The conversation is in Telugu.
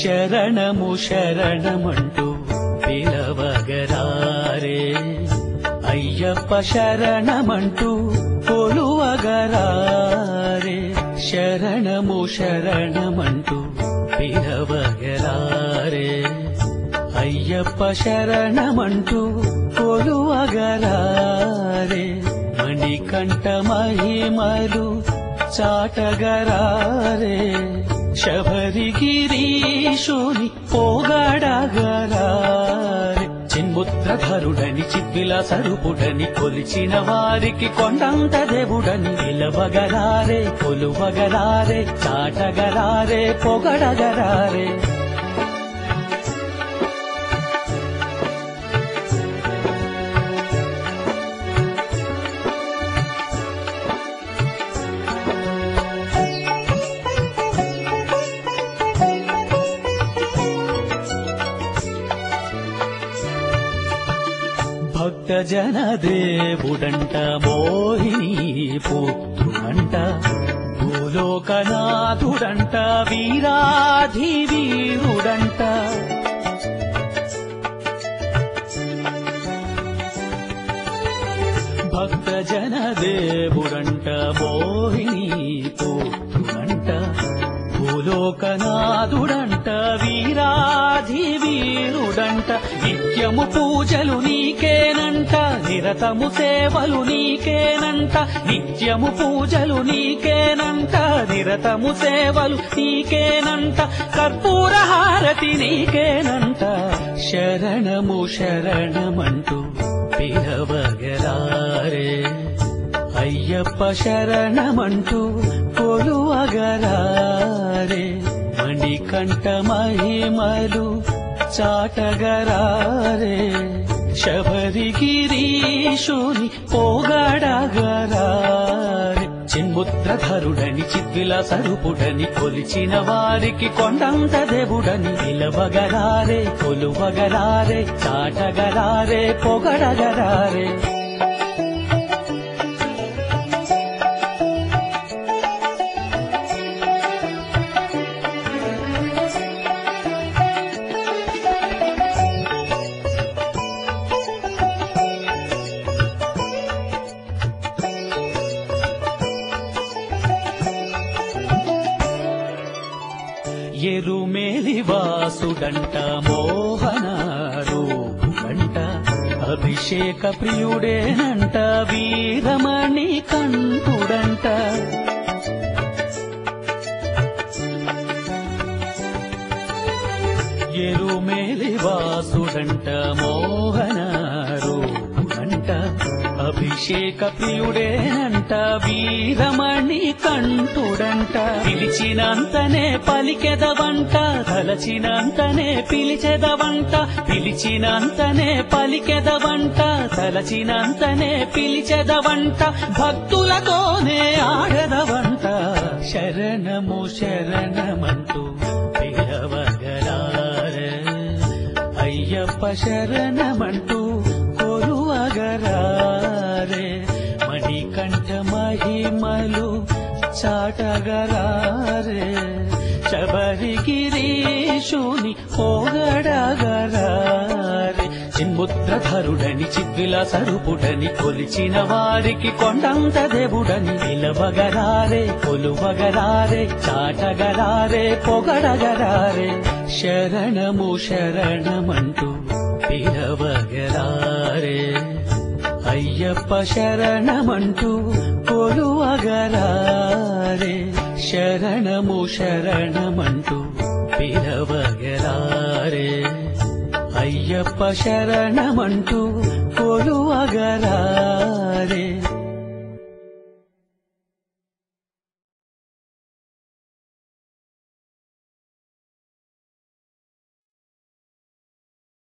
శరణము శరణమంటూ పిలవగరారే అయ్యప్ప శరణమంటూ కొలువగరారే శరణము శరణమంటూ పిలవగరారే అయ్యప్ప శరణమంటూ కొలువగరారే మణికంఠ మహిమలు చాటగరారే శబరిగిరీశుని పోగాడగరారే చిన్ముద్రధరుడని చిద్విల సరుపుడని కొలిచిన వారికి కొండంత దేవుడని నిలవగరారే కొలువగరారే చాటగరారే పొగడగరారే భక్త జన దేవుడంట మోహిని పుత్రుడంట భూలోకనాథుడంట వీరాధి వీరుడంట భక్త జన దేవుడంట మోహిని పుత్రుడంట భూలోకనాథుడంట వీరాధి వీరుడంట నిత్యము పూజలు నీకేనంట నిరతము సేవలు నీకేనంట నిత్యము పూజలు నీకేనంట నిరతము సేవలు నీకేనంట కర్పూర హారతి నీకేనంట శరణము శరణమంటూ పిలవగరారే అయ్యప్ప శరణమంటూ కొలువగరారే మణికంఠ మహిమలు చాటగరారే శబరిగిరీశుని పోగాడగరారే చిన్ముద్రధరుడని చిద్విల సరుపుడని కొలిచిన వారికి కొండంత దేవుడని నిలవగరారే కొలువగరారే చాటగరారే పొగడగరారే ఎరుమేలి వాసుడంట మోహన రూపుడంట అభిషేక ప్రియుడేనంట వీరమణి కంఠుడంట ఎరుమేలి వాసుడంట మోహన రూపుడంట అభిషేక ప్రియుడేనంట వీరమణి కంఠుడంట పిలిచినంతనే పలికెదవంట తలచినంతనే పిలిచెదవంట పిలిచినంతనే పలికెదవంట తలచినంతనే పిలిచెదవంట భక్తులతోనే ఆడదవంట శరణము శరణమంటూ పిలవగరారే అయ్యప్ప శరణమంటూ కొలువగరారే మణికంఠ మహిమలు చాటగరారే శబరిగిరీశుని పోగడగరారే చిన్ముద్రధరుడని చిద్విల సరుపుడని కొలిచిన వారికి కొండంత దేవుడని నిలవగరారే కొలువగరారే చాటగరారే పొగడగరారే శరణము శరణమంటూ పిలవగరారే అయ్యప్ప శరణమంటూ కొలువగరారే శరణము శరణమంటూ పిలవగరారే అయ్యప్ప శరణమంటూ కొలువగరారే